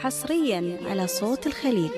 حصريا على صوت الخليج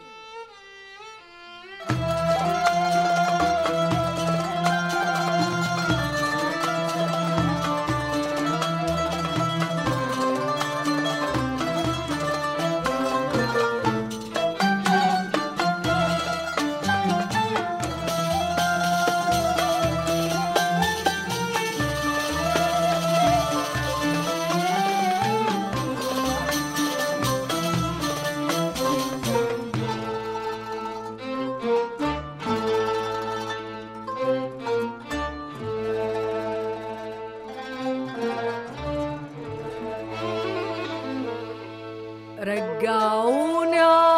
رجعوني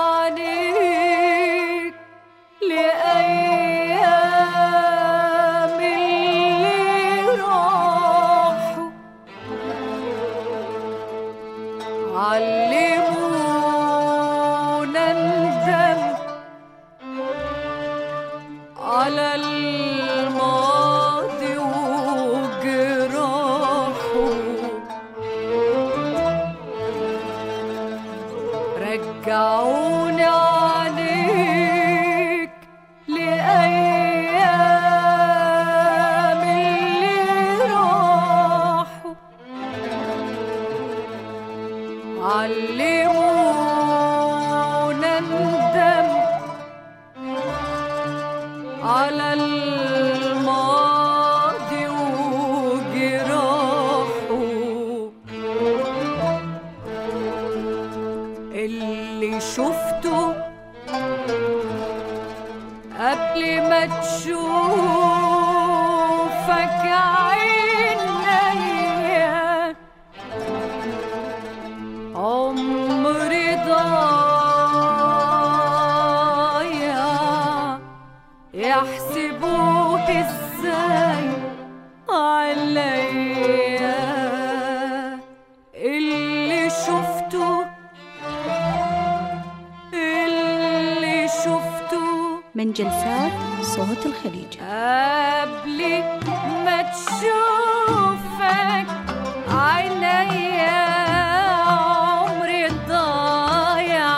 عنيك لأيام اللي راحوا علمونا ندم على الماضي وجراحه رجعوني عليك لأيام اللي راحوا علمونا ندم على الماضي وجراحه اللي شفته قبل ما تشوفك عينيا عمري ضايع يحسبوك ازاي عليا اللي شفته اللي شفته من جلسات صوت الخليج قبل ما تشوفك عينيا عمري الضايع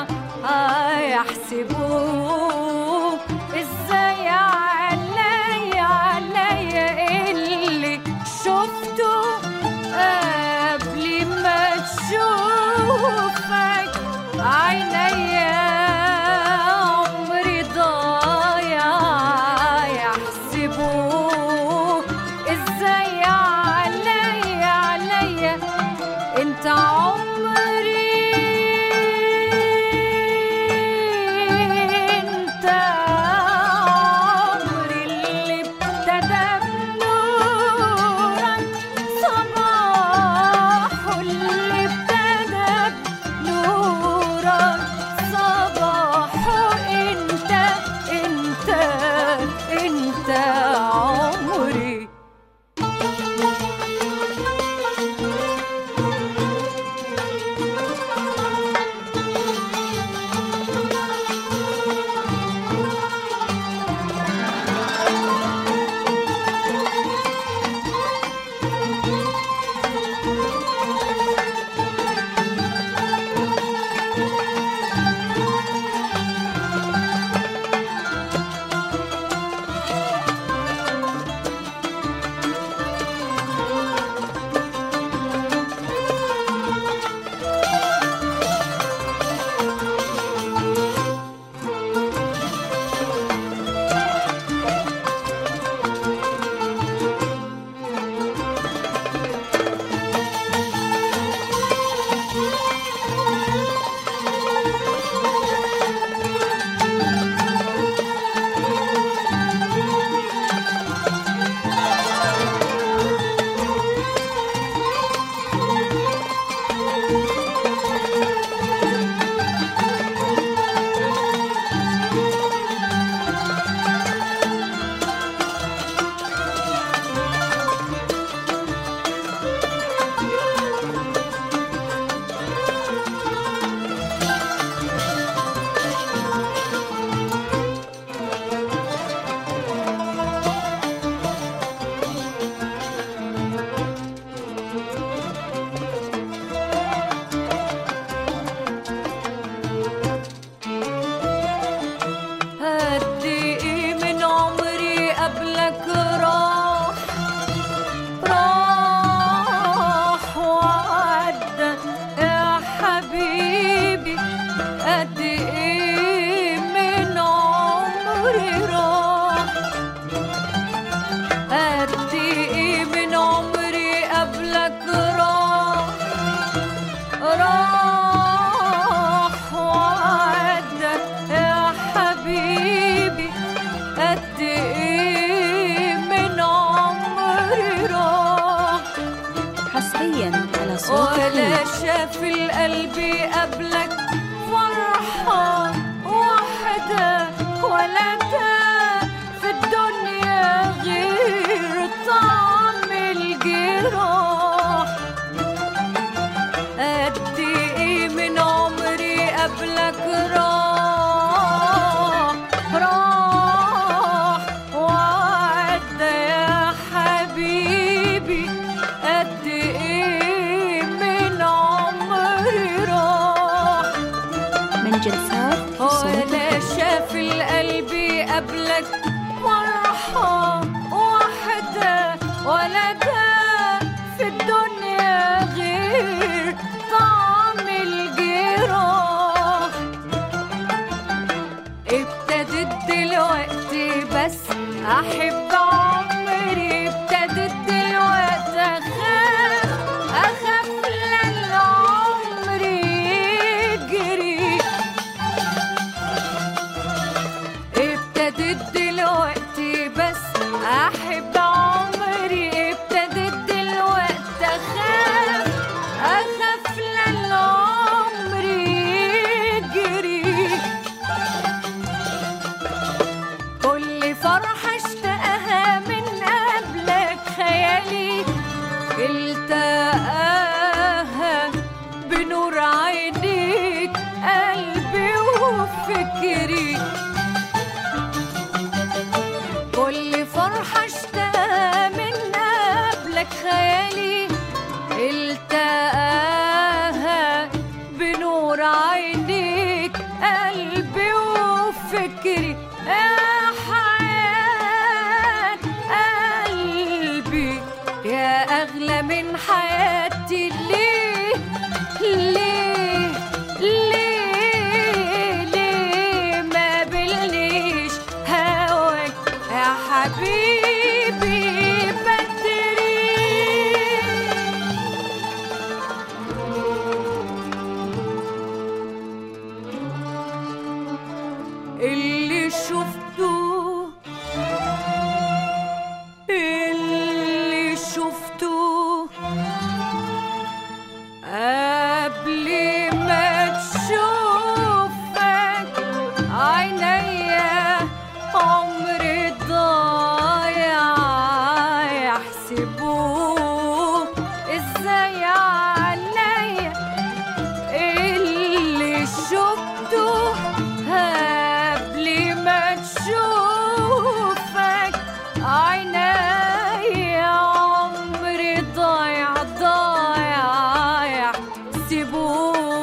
هيحسبوك ازاي عليا عليا اللي شفته قبل ما تشوفك عينيا عمري ضايع يحسبوك ازاي عليا راح وعدى يا حبيبي قد ايه من عمري راح حصريا على صوت ولا الخليج شاف القلب قبلك فرحة واحدة ولا ده في الدنيا غير طعم الجراح قد ايه من عمري قبلك راح راح وعدى يا حبيبي قد ايه من عمري راح من جلسات صوت ولا الخليج شاف القلب قبلك فرحة واحدة ولا ده في الدنيا غير طعم الجراح ابتدت دلوقتي بس احب عمري ابتدت دلوقتي اخاف اخاف للعمر يجري ابتدت دلوقتي بس احب عمري ابتدت دلوقتي اخاف اخاف للعمر يجري كل فرحة اشتقها من قبلك خيالي التقاها بنور عينيك قلبي وفكري كل فرحة اشتقها من قبلك خيالي التقاها بنور عينيك قلبي وفكري يا حياة قلبي يا أغلى من حياتي ليه ليه ليه ليه ما بلنيش هواك يا حبيبي بدري اللي شفته اللي شفته قبل ما تشوفك عينيا عمري ضايع يحسبوه ازاي عليا اللي شفته قبل ما تشوفك عيني عمري ضايع ضايع سيبوه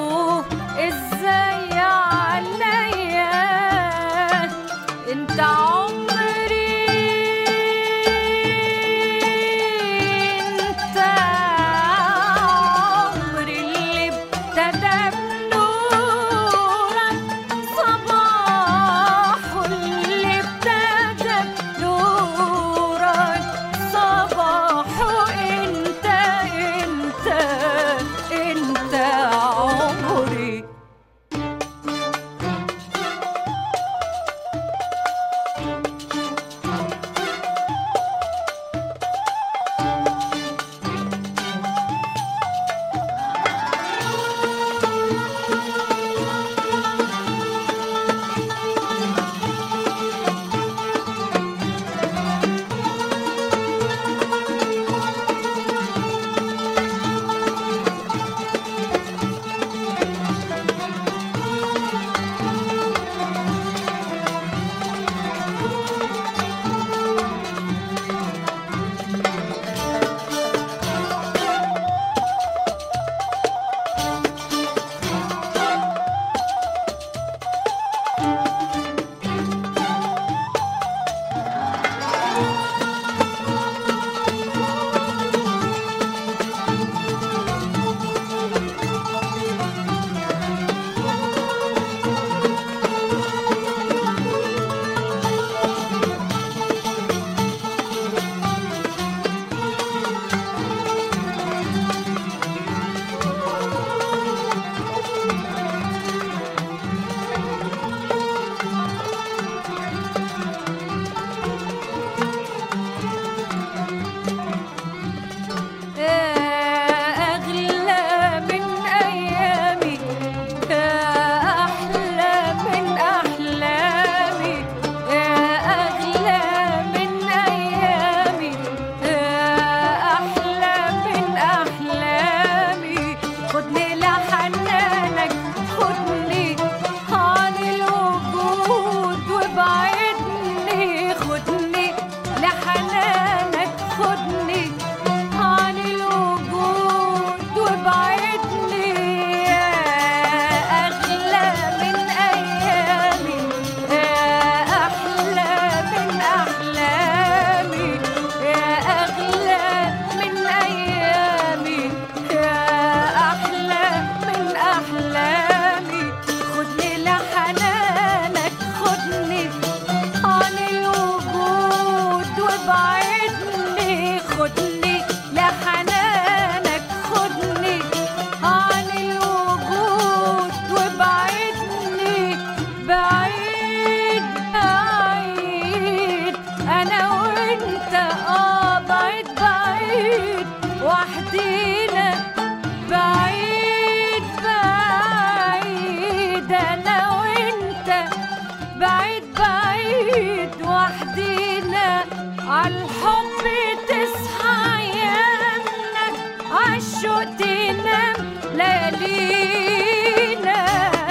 ليالينا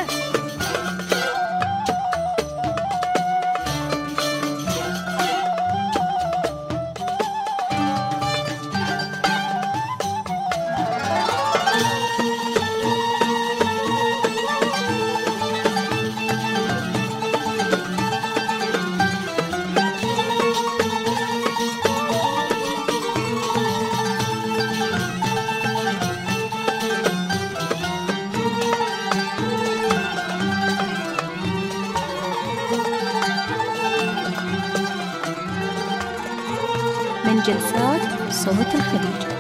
من جلسات صوت الخليج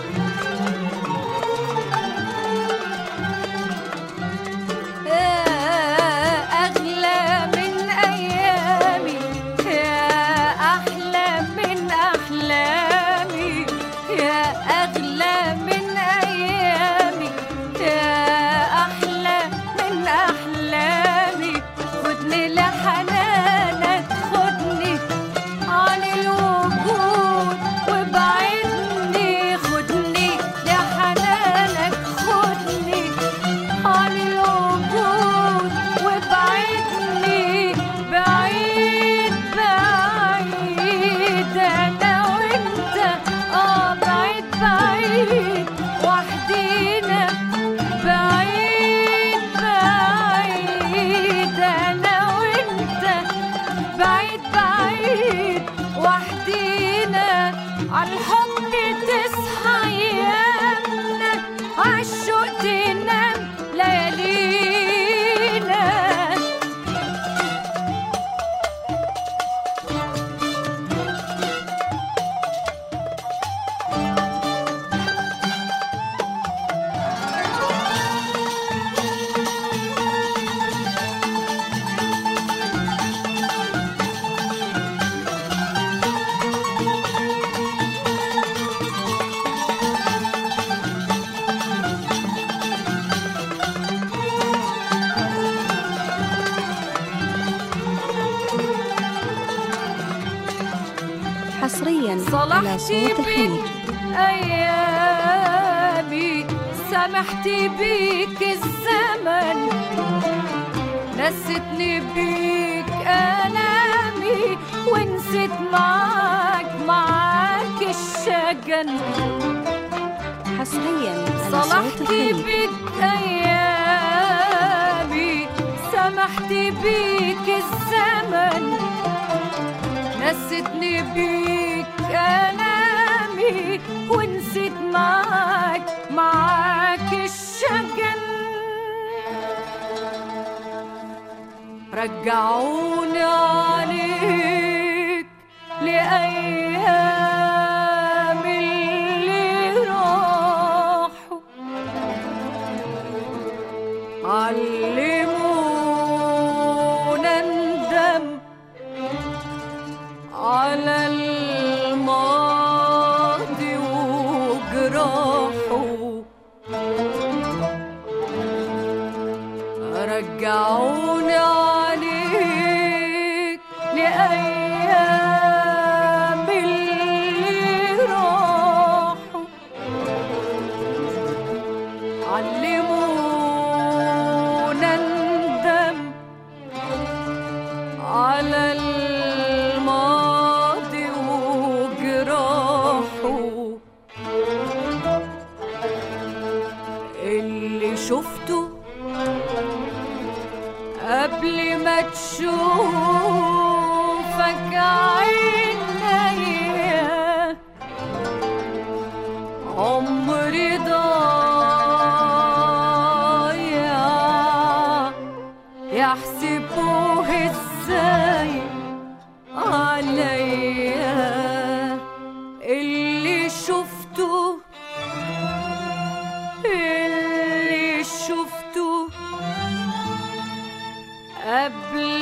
أغلى من أيامي يا أحلى من أحلامي يا أغلى من أيامي يا أحلى من أحلامي خدني لحنانك خدني عن الوجود وابعدني خدني لحنانك خدني عن الوجود وابعدني بعيد بعيد انا وانت اه بعيد بعيد وحدينا بعيد بعيد انا وانت بعيد بعيد وحدينا عالحب تصحى ايامنا عالشوق تنام ليالينا حصريا على صلحتي صوت الخليج بيك أيامي سامحتي بيك الزمن نستني بيك ألامي ونسيت معاك معاك الشجن حصريا على صوت صلحتي الخليج بيك أيامي سامحتي بيك الزمن نستني بيك ألامي ونسيت معاك معاك الشجن رجعوني عليك لأيام اللي راحوا علمونا ندم على الماضي وجراحه رجعوني عليك لأيام اللي راحوا علمونا ندم على الماضي وجراحه اللي شفته قبل ما تشوفك عينيا عمري ضايع يحسبوه ازاي عليا اللي شفته اللي شفته قبل